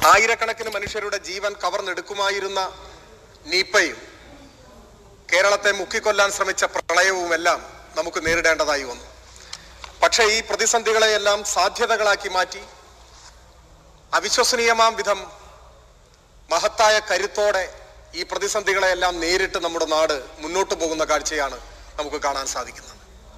ആയിരക്കണക്കിന് മനുഷ്യരുടെ ജീവൻ കവർന്നെടുക്കുമായിരുന്ന നീപ്പയും കേരളത്തെ മുക്കിക്കൊല്ലാൻ ശ്രമിച്ച പ്രളയവുമെല്ലാം നമുക്ക് നേരിടേണ്ടതായി വന്നു പക്ഷേ ഈ പ്രതിസന്ധികളെയെല്ലാം സാധ്യതകളാക്കി മാറ്റി അവിശ്വസനീയമാം വിധം മഹത്തായ കരുത്തോടെ ഈ പ്രതിസന്ധികളെയെല്ലാം നേരിട്ട് നമ്മുടെ നാട് മുന്നോട്ട് പോകുന്ന കാഴ്ചയാണ് നമുക്ക് കാണാൻ സാധിക്കുന്നത്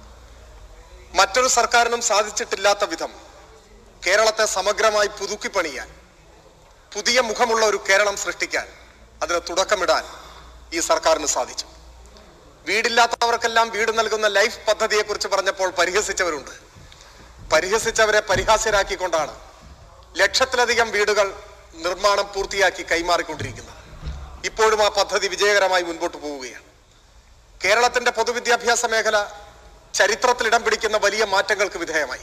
മറ്റൊരു സർക്കാരിനും സാധിച്ചിട്ടില്ലാത്ത വിധം കേരളത്തെ സമഗ്രമായി പുതുക്കി പണിയാൻ പുതിയ മുഖമുള്ള ഒരു കേരളം സൃഷ്ടിക്കാൻ അതിന് തുടക്കമിടാൻ ഈ സർക്കാരിന് സാധിച്ചു വീടില്ലാത്തവർക്കെല്ലാം വീട് നൽകുന്ന ലൈഫ് പദ്ധതിയെക്കുറിച്ച് പറഞ്ഞപ്പോൾ പരിഹസിച്ചവരുണ്ട് പരിഹസിച്ചവരെ പരിഹാസ്യരാക്കിക്കൊണ്ടാണ് ലക്ഷത്തിലധികം വീടുകൾ നിർമ്മാണം പൂർത്തിയാക്കി കൈമാറിക്കൊണ്ടിരിക്കുന്നത് ഇപ്പോഴും ആ പദ്ധതി വിജയകരമായി മുൻപോട്ട് പോവുകയാണ് കേരളത്തിന്റെ പൊതുവിദ്യാഭ്യാസ മേഖല ചരിത്രത്തിൽ ഇടം പിടിക്കുന്ന വലിയ മാറ്റങ്ങൾക്ക് വിധേയമായി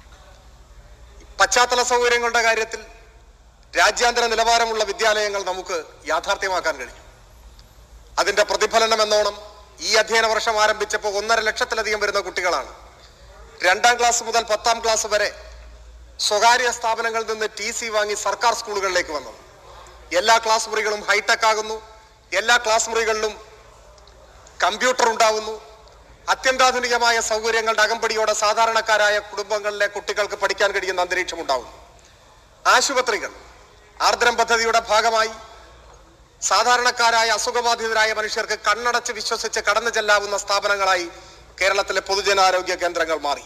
പശ്ചാത്തല സൗകര്യങ്ങളുടെ കാര്യത്തിൽ രാജ്യാന്തര നിലവാരമുള്ള വിദ്യാലയങ്ങൾ നമുക്ക് യാഥാർത്ഥ്യമാക്കാൻ കഴിഞ്ഞു അതിന്റെ പ്രതിഫലനം എന്നോണം ഈ അധ്യയന വർഷം ആരംഭിച്ചപ്പോൾ ഒന്നര ലക്ഷത്തിലധികം വരുന്ന കുട്ടികളാണ് രണ്ടാം ക്ലാസ് മുതൽ പത്താം ക്ലാസ് വരെ സ്വകാര്യ സ്ഥാപനങ്ങളിൽ നിന്ന് ടി സി വാങ്ങി സർക്കാർ സ്കൂളുകളിലേക്ക് വന്നത് എല്ലാ ക്ലാസ് മുറികളും ഹൈടെക് ആകുന്നു എല്ലാ ക്ലാസ് മുറികളിലും കമ്പ്യൂട്ടർ ഉണ്ടാവുന്നു അത്യന്താധുനികമായ സൗകര്യങ്ങളുടെ അകമ്പടിയോടെ സാധാരണക്കാരായ കുടുംബങ്ങളിലെ കുട്ടികൾക്ക് പഠിക്കാൻ കഴിയുന്ന അന്തരീക്ഷം ഉണ്ടാവുന്നു ആശുപത്രികൾ ആർദ്രം പദ്ധതിയുടെ ഭാഗമായി സാധാരണക്കാരായ അസുഖബാധിതരായ മനുഷ്യർക്ക് കണ്ണടച്ച് വിശ്വസിച്ച് കടന്നു ചെല്ലാവുന്ന സ്ഥാപനങ്ങളായി കേരളത്തിലെ പൊതുജനാരോഗ്യ കേന്ദ്രങ്ങൾ മാറി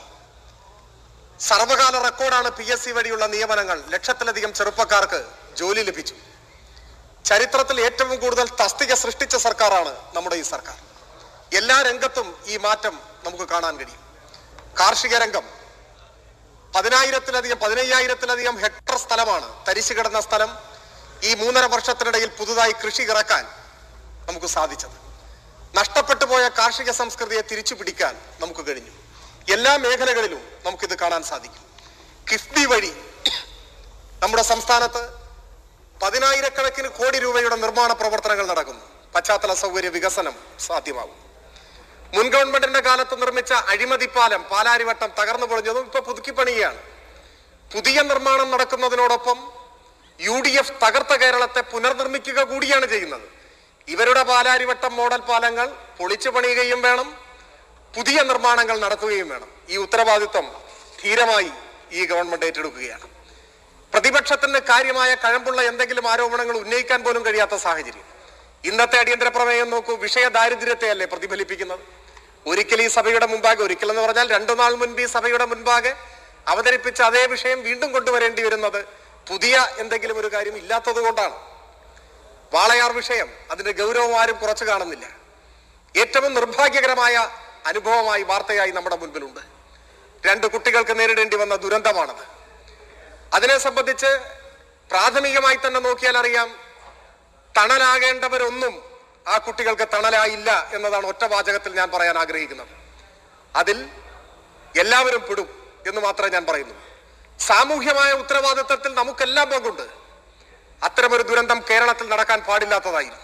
സർവകാല റെക്കോർഡാണ് പി എസ് സി വഴിയുള്ള നിയമനങ്ങൾ ലക്ഷത്തിലധികം ചെറുപ്പക്കാർക്ക് ജോലി ലഭിച്ചു ചരിത്രത്തിൽ ഏറ്റവും കൂടുതൽ തസ്തിക സൃഷ്ടിച്ച സർക്കാരാണ് നമ്മുടെ ഈ സർക്കാർ എല്ലാ രംഗത്തും ഈ മാറ്റം നമുക്ക് കാണാൻ കഴിയും കാർഷിക രംഗം പതിനായിരത്തിലധികം പതിനയ്യായിരത്തിലധികം ഹെക്ടർ സ്ഥലമാണ് തരിശു കിടന്ന സ്ഥലം ഈ മൂന്നര വർഷത്തിനിടയിൽ പുതുതായി കൃഷി ഇറക്കാൻ നമുക്ക് സാധിച്ചത് നഷ്ടപ്പെട്ടു പോയ കാർഷിക സംസ്കൃതിയെ തിരിച്ചു പിടിക്കാൻ നമുക്ക് കഴിഞ്ഞു എല്ലാ മേഖലകളിലും നമുക്കിത് കാണാൻ സാധിക്കും കിഫ്ബി വഴി നമ്മുടെ സംസ്ഥാനത്ത് പതിനായിരക്കണക്കിന് കോടി രൂപയുടെ നിർമ്മാണ പ്രവർത്തനങ്ങൾ നടക്കുന്നു പശ്ചാത്തല സൗകര്യ വികസനം സാധ്യമാകും മുൻ ഗവൺമെന്റിന്റെ കാലത്ത് നിർമ്മിച്ച അഴിമതിപ്പാലം പാലാരിവട്ടം തകർന്നു പൊളിഞ്ഞതും ഇപ്പൊ പുതുക്കി പണിയുകയാണ് പുതിയ നിർമ്മാണം നടക്കുന്നതിനോടൊപ്പം യു ഡി എഫ് തകർത്ത കേരളത്തെ പുനർനിർമ്മിക്കുക കൂടിയാണ് ചെയ്യുന്നത് ഇവരുടെ പാലാരിവട്ടം മോഡൽ പാലങ്ങൾ പൊളിച്ചു പണിയുകയും വേണം പുതിയ നിർമ്മാണങ്ങൾ നടത്തുകയും വേണം ഈ ഉത്തരവാദിത്വം ധീരമായി ഈ ഗവൺമെന്റ് ഏറ്റെടുക്കുകയാണ് പ്രതിപക്ഷത്തിന് കാര്യമായ കഴമ്പുള്ള എന്തെങ്കിലും ആരോപണങ്ങൾ ഉന്നയിക്കാൻ പോലും കഴിയാത്ത സാഹചര്യം ഇന്നത്തെ അടിയന്തര പ്രമേയം നോക്കൂ വിഷയ ദാരിദ്ര്യത്തെയല്ലേ പ്രതിഫലിപ്പിക്കുന്നത് ഒരിക്കൽ ഈ സഭയുടെ മുമ്പാകെ ഒരിക്കൽ എന്ന് പറഞ്ഞാൽ രണ്ടു നാൾ മുൻപ് ഈ സഭയുടെ മുൻപാകെ അവതരിപ്പിച്ച അതേ വിഷയം വീണ്ടും കൊണ്ടുവരേണ്ടി വരുന്നത് പുതിയ എന്തെങ്കിലും ഒരു കാര്യം ഇല്ലാത്തത് കൊണ്ടാണ് വാളയാർ വിഷയം അതിന്റെ ഗൗരവം ആരും കുറച്ചു കാണുന്നില്ല ഏറ്റവും നിർഭാഗ്യകരമായ അനുഭവമായി വാർത്തയായി നമ്മുടെ മുൻപിലുണ്ട് രണ്ട് കുട്ടികൾക്ക് നേരിടേണ്ടി വന്ന ദുരന്തമാണത് അതിനെ സംബന്ധിച്ച് പ്രാഥമികമായി തന്നെ നോക്കിയാൽ അറിയാം തണലാകേണ്ടവരൊന്നും ആ കുട്ടികൾക്ക് തണലായില്ല എന്നതാണ് ഒറ്റ വാചകത്തിൽ ഞാൻ പറയാൻ ആഗ്രഹിക്കുന്നത് അതിൽ എല്ലാവരും പെടും എന്ന് മാത്രമേ ഞാൻ പറയുന്നു സാമൂഹ്യമായ ഉത്തരവാദിത്വത്തിൽ നമുക്കെല്ലാം പങ്കുണ്ട് അത്തരമൊരു ദുരന്തം കേരളത്തിൽ നടക്കാൻ പാടില്ലാത്തതായിരുന്നു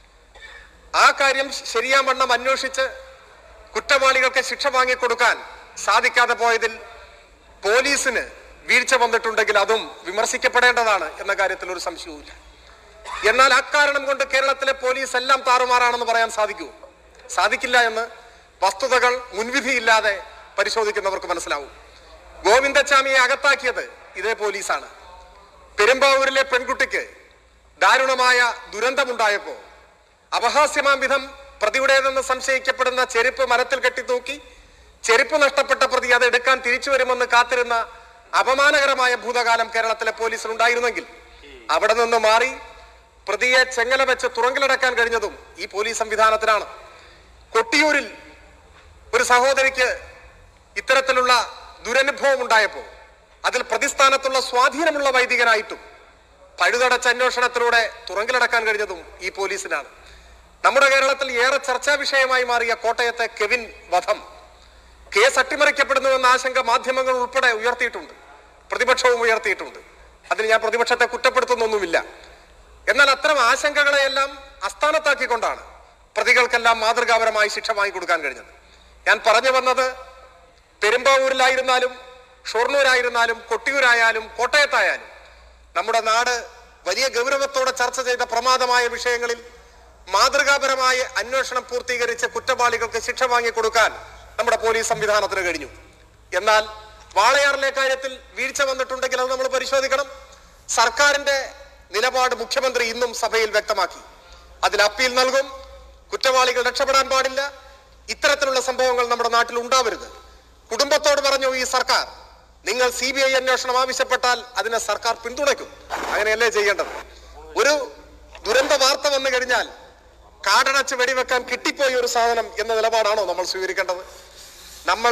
ആ കാര്യം ശരിയാവണ്ണം അന്വേഷിച്ച് കുറ്റവാളികൾക്ക് ശിക്ഷ വാങ്ങിക്കൊടുക്കാൻ സാധിക്കാതെ പോയതിൽ പോലീസിന് വീഴ്ച വന്നിട്ടുണ്ടെങ്കിൽ അതും വിമർശിക്കപ്പെടേണ്ടതാണ് എന്ന കാര്യത്തിൽ ഒരു സംശയവുമില്ല എന്നാൽ അക്കാരണം കൊണ്ട് കേരളത്തിലെ പോലീസ് എല്ലാം താറുമാറാണെന്ന് പറയാൻ സാധിക്കൂ സാധിക്കില്ല എന്ന് വസ്തുതകൾ മുൻവിധിയില്ലാതെ പരിശോധിക്കുന്നവർക്ക് മനസ്സിലാവും ഗോവിന്ദച്ചാമിയെ അകത്താക്കിയത് ഇതേ പോലീസാണ് പെരുമ്പാവൂരിലെ പെൺകുട്ടിക്ക് ദാരുണമായ ദുരന്തമുണ്ടായപ്പോ അപഹാസ്യമാം വിധം പ്രതിയുടേതെന്ന് സംശയിക്കപ്പെടുന്ന ചെരുപ്പ് മരത്തിൽ കെട്ടിത്തൂക്കി ചെരുപ്പ് നഷ്ടപ്പെട്ട പ്രതി അത് എടുക്കാൻ തിരിച്ചു വരുമെന്ന് കാത്തിരുന്ന അപമാനകരമായ ഭൂതകാലം കേരളത്തിലെ പോലീസിനുണ്ടായിരുന്നെങ്കിൽ അവിടെ നിന്ന് മാറി പ്രതിയെ ചെങ്ങല വെച്ച് തുറങ്കിലടക്കാൻ കഴിഞ്ഞതും ഈ പോലീസ് സംവിധാനത്തിനാണ് കൊട്ടിയൂരിൽ ഒരു സഹോദരിക്ക് ഇത്തരത്തിലുള്ള ദുരനുഭവം ഉണ്ടായപ്പോൾ അതിൽ പ്രതിസ്ഥാനത്തുള്ള സ്വാധീനമുള്ള വൈദികനായിട്ടും പഴുതടച്ച അന്വേഷണത്തിലൂടെ തുറങ്കിലടക്കാൻ കഴിഞ്ഞതും ഈ പോലീസിനാണ് നമ്മുടെ കേരളത്തിൽ ഏറെ ചർച്ചാ വിഷയമായി മാറിയ കോട്ടയത്തെ കെവിൻ വധം കേസ് അട്ടിമറിക്കപ്പെടുന്നുവെന്ന ആശങ്ക മാധ്യമങ്ങൾ ഉൾപ്പെടെ ഉയർത്തിയിട്ടുണ്ട് പ്രതിപക്ഷവും ഉയർത്തിയിട്ടുണ്ട് അതിന് ഞാൻ പ്രതിപക്ഷത്തെ കുറ്റപ്പെടുത്തുന്നൊന്നുമില്ല എന്നാൽ അത്തരം ആശങ്കകളെയെല്ലാം അസ്ഥാനത്താക്കിക്കൊണ്ടാണ് പ്രതികൾക്കെല്ലാം മാതൃകാപരമായി ശിക്ഷ വാങ്ങിക്കൊടുക്കാൻ കഴിഞ്ഞത് ഞാൻ പറഞ്ഞു വന്നത് പെരുമ്പാവൂരിലായിരുന്നാലും ഷൊർണൂരായിരുന്നാലും കൊട്ടിയൂരായാലും കോട്ടയത്തായാലും നമ്മുടെ നാട് വലിയ ഗൗരവത്തോടെ ചർച്ച ചെയ്ത പ്രമാദമായ വിഷയങ്ങളിൽ മാതൃകാപരമായ അന്വേഷണം പൂർത്തീകരിച്ച് കുറ്റവാളികൾക്ക് ശിക്ഷ വാങ്ങിക്കൊടുക്കാൻ നമ്മുടെ പോലീസ് സംവിധാനത്തിന് കഴിഞ്ഞു എന്നാൽ വാളയാറിലെ കാര്യത്തിൽ വീഴ്ച വന്നിട്ടുണ്ടെങ്കിൽ അത് നമ്മൾ പരിശോധിക്കണം സർക്കാരിന്റെ നിലപാട് മുഖ്യമന്ത്രി ഇന്നും സഭയിൽ വ്യക്തമാക്കി അതിൽ അപ്പീൽ നൽകും കുറ്റവാളികൾ രക്ഷപ്പെടാൻ പാടില്ല ഇത്തരത്തിലുള്ള സംഭവങ്ങൾ നമ്മുടെ നാട്ടിൽ ഉണ്ടാവരുത് കുടുംബത്തോട് പറഞ്ഞു ഈ സർക്കാർ നിങ്ങൾ സി ബി ഐ അന്വേഷണം ആവശ്യപ്പെട്ടാൽ അതിനെ സർക്കാർ പിന്തുണയ്ക്കും അങ്ങനെയല്ലേ ചെയ്യേണ്ടത് ഒരു ദുരന്ത വാർത്ത വന്നു കഴിഞ്ഞാൽ കാടടച്ച് വെടിവെക്കാൻ കിട്ടിപ്പോയ ഒരു സാധനം എന്ന നിലപാടാണോ നമ്മൾ സ്വീകരിക്കേണ്ടത് നമ്മൾ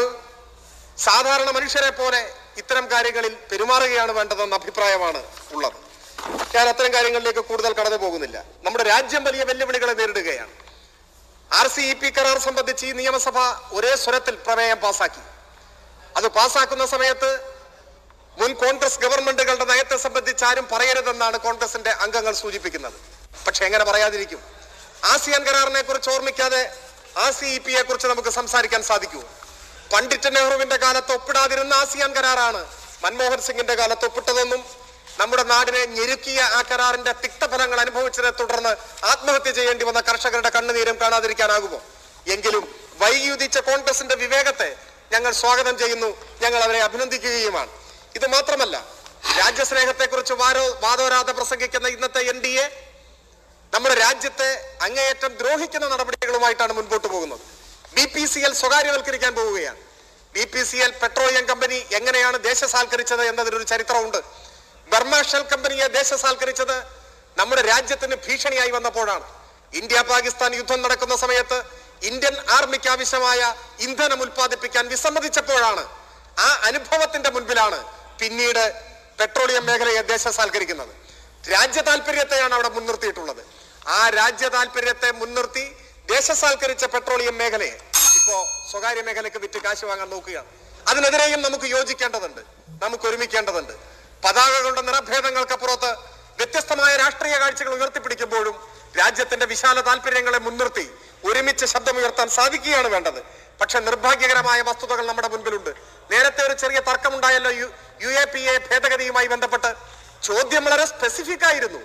സാധാരണ മനുഷ്യരെ പോലെ ഇത്തരം കാര്യങ്ങളിൽ പെരുമാറുകയാണ് വേണ്ടതെന്ന അഭിപ്രായമാണ് ഉള്ളത് ഞാൻ അത്തരം കാര്യങ്ങളിലേക്ക് കൂടുതൽ കടന്നു പോകുന്നില്ല നമ്മുടെ രാജ്യം വലിയ വെല്ലുവിളികളെ നേരിടുകയാണ് ആർ സി ഇ പി കരാർ സംബന്ധിച്ച് ഈ നിയമസഭ ഒരേ സ്വരത്തിൽ പ്രമേയം പാസാക്കി അത് പാസാക്കുന്ന സമയത്ത് മുൻ കോൺഗ്രസ് ഗവൺമെന്റുകളുടെ നയത്തെ സംബന്ധിച്ച് ആരും പറയരുതെന്നാണ് കോൺഗ്രസിന്റെ അംഗങ്ങൾ സൂചിപ്പിക്കുന്നത് പക്ഷെ എങ്ങനെ പറയാതിരിക്കും ആസിയാൻ കരാറിനെ കുറിച്ച് ഓർമ്മിക്കാതെ ആ സി ഇ പിയെ കുറിച്ച് നമുക്ക് സംസാരിക്കാൻ സാധിക്കുമോ പണ്ഡിറ്റ് നെഹ്റുവിന്റെ കാലത്ത് ഒപ്പിടാതിരുന്ന ആസിയാൻ കരാറാണ് മൻമോഹൻ സിംഗിന്റെ കാലത്ത് ഒപ്പിട്ടതെന്നും നമ്മുടെ നാടിനെ ഞെരുക്കിയ ആ കരാറിന്റെ തിക്തഫലങ്ങൾ അനുഭവിച്ചതിനെ തുടർന്ന് ആത്മഹത്യ ചെയ്യേണ്ടി വന്ന കർഷകരുടെ കണ്ണുനീരും കാണാതിരിക്കാനാകുമോ എങ്കിലും വൈകിയുദിച്ച കോൺഗ്രസിന്റെ വിവേകത്തെ ഞങ്ങൾ സ്വാഗതം ചെയ്യുന്നു ഞങ്ങൾ അവരെ അഭിനന്ദിക്കുകയുമാണ് ഇത് മാത്രമല്ല രാജ്യസ്നേഹത്തെക്കുറിച്ച് വാരോ വാദോരാതെ പ്രസംഗിക്കുന്ന ഇന്നത്തെ എൻ ഡി എ നമ്മുടെ രാജ്യത്തെ അങ്ങേയറ്റം ദ്രോഹിക്കുന്ന നടപടികളുമായിട്ടാണ് മുൻപോട്ട് പോകുന്നത് ബി പി സി എൽ സ്വകാര്യവൽക്കരിക്കാൻ പോവുകയാണ് B P C L petroleum company എങ്ങനെയാണ് ദേശസാൽക്കരിച്ചത് എന്നതിനൊരു ചരിത്രമുണ്ട് ബർമ ഷെൽ കമ്പനിയെ ദേശസാൽക്കരിച്ചത് നമ്മുടെ രാജ്യത്തിന് ഭീഷണിയായി വന്നപ്പോഴാണ് ഇന്ത്യ പാകിസ്ഥാൻ യുദ്ധം നടക്കുന്ന സമയത്ത് ഇന്ത്യൻ ആർമിക്ക് ആവശ്യമായ ഇന്ധനം ഉൽപ്പാദിപ്പിക്കാൻ വിസമ്മതിച്ചപ്പോഴാണ് ആ അനുഭവത്തിന്റെ മുൻപിലാണ് പിന്നീട് പെട്രോളിയം മേഖലയെ ദേശസാൽക്കരിക്കുന്നത് രാജ്യ താല്പര്യത്തെയാണ് അവിടെ മുൻനിർത്തിയിട്ടുള്ളത് ആ രാജ്യ താല്പര്യത്തെ മുൻനിർത്തി ദേശസാൽക്കരിച്ച പെട്രോളിയം മേഖലയെ ഇപ്പോ സ്വകാര്യ മേഖലയ്ക്ക് വിറ്റ് കാശ് വാങ്ങാൻ നോക്കുകയാണ് അതിനെതിരെയും നമുക്ക് യോജിക്കേണ്ടതുണ്ട് നമുക്ക് ഒരുമിക്കേണ്ടതുണ്ട് പതാകകളുടെ നിറഭേദങ്ങൾക്കപ്പുറത്ത് വ്യത്യസ്തമായ രാഷ്ട്രീയ കാഴ്ചകൾ ഉയർത്തിപ്പിടിക്കുമ്പോഴും രാജ്യത്തിന്റെ വിശാല താല്പര്യങ്ങളെ മുൻനിർത്തി ഒരുമിച്ച് ശബ്ദമുയർത്താൻ സാധിക്കുകയാണ് വേണ്ടത് പക്ഷെ നിർഭാഗ്യകരമായ വസ്തുതകൾ നമ്മുടെ മുൻപിലുണ്ട് നേരത്തെ ഒരു ചെറിയ തർക്കമുണ്ടായല്ലോ U U A P A ഭേദഗതിയുമായി ബന്ധപ്പെട്ട് ചോദ്യം വളരെ സ്പെസിഫിക് ആയിരുന്നു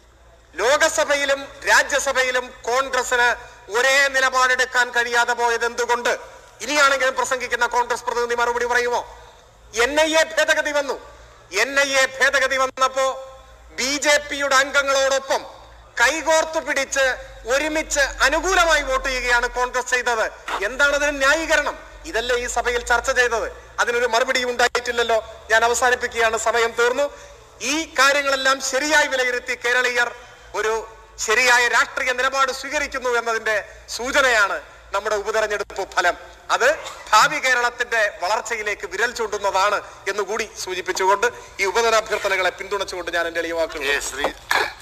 ലോകസഭയിലും രാജ്യസഭയിലും കോൺഗ്രസിന് ഒരേ നിലപാടെടുക്കാൻ കഴിയാതെ പോയത് എന്തുകൊണ്ട് ഇനിയാണെങ്കിലും പ്രസംഗിക്കുന്ന കോൺഗ്രസ് പ്രതിനിധി മറുപടി പറയുമോ എൻ ഐ എ ഭേദഗതി വന്നു എൻ ഐ എ ഭേദഗതി വന്നപ്പോ ബി ജെ പിയുടെ അംഗങ്ങളോടൊപ്പം കൈകോർത്ത് പിടിച്ച് ഒരുമിച്ച് അനുകൂലമായി വോട്ട് ചെയ്യുകയാണ് കോൺഗ്രസ് ചെയ്തത് എന്താണ് അതിന് ന്യായീകരണം ഇതല്ലേ ഈ സഭയിൽ ചർച്ച ചെയ്തത് അതിനൊരു മറുപടി ഉണ്ടായിട്ടില്ലല്ലോ ഞാൻ അവസാനിപ്പിക്കുകയാണ് സമയം തീർന്നു ഈ കാര്യങ്ങളെല്ലാം ശരിയായി വിലയിരുത്തി കേരളീയർ ഒരു ശരിയായ രാഷ്ട്രീയ നിലപാട് സ്വീകരിക്കുന്നു എന്നതിന്റെ സൂചനയാണ് നമ്മുടെ ഉപതെരഞ്ഞെടുപ്പ് ഫലം അത് ഭാവി കേരളത്തിന്റെ വളർച്ചയിലേക്ക് വിരൽ ചൂണ്ടുന്നതാണ് എന്നുകൂടി സൂചിപ്പിച്ചുകൊണ്ട് ഈ ഉപതെരഞ്ഞെടുപ്പുകളെ പിന്തുണച്ചുകൊണ്ട് ഞാൻ എന്റെ എളിയ വാക്കുകൾ ഏ, ശ്രീ